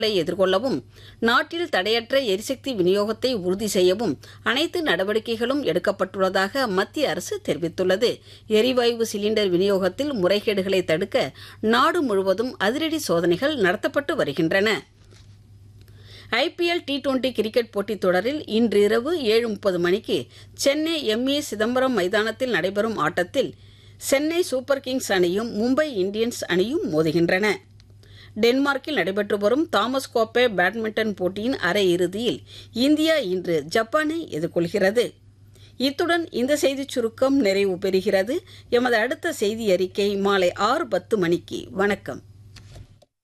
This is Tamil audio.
எதிர்கொள்ளவும் நாட்டில் தடையற்ற எரிசக்தி விநியோகத்தை உறுதி செய்யவும் அனைத்து நடவடிக்கைகளும் எடுக்கப்பட்டுள்ளதாக மத்திய அரசு தெரிவித்துள்ளது எரிவாயு சிலிண்டர் விநியோகத்தில் முறைகேடுகளை தடுக்க நாடு முழுவதும் அதிரடி சோதனைகள் நடத்தப்பட்டு வருகின்றன ஐபிஎல் டி டுவெண்டி கிரிக்கெட் போட்டித் தொடரில் இன்றிரவு ஏழு முப்பது மணிக்கு சென்னை எம்ஏ சிதம்பரம் மைதானத்தில் நடைபெறும் ஆட்டத்தில் சென்னை சூப்பர் கிங்ஸ் அணியும் மும்பை இந்தியன்ஸ் அணியும் மோதுகின்றன டென்மார்க்கில் நடைபெற்று வரும் தாமஸ் கோப்பே பேட்மிண்டன் போட்டியின் அரையிறுதியில் இந்தியா இன்று ஜப்பானை எதிர்கொள்கிறது இத்துடன் இந்த செய்திச் சுருக்கம் நிறைவு பெறுகிறது எமது அடுத்த செய்தி அறிக்கை மாலை ஆறு பத்து மணிக்கு வணக்கம்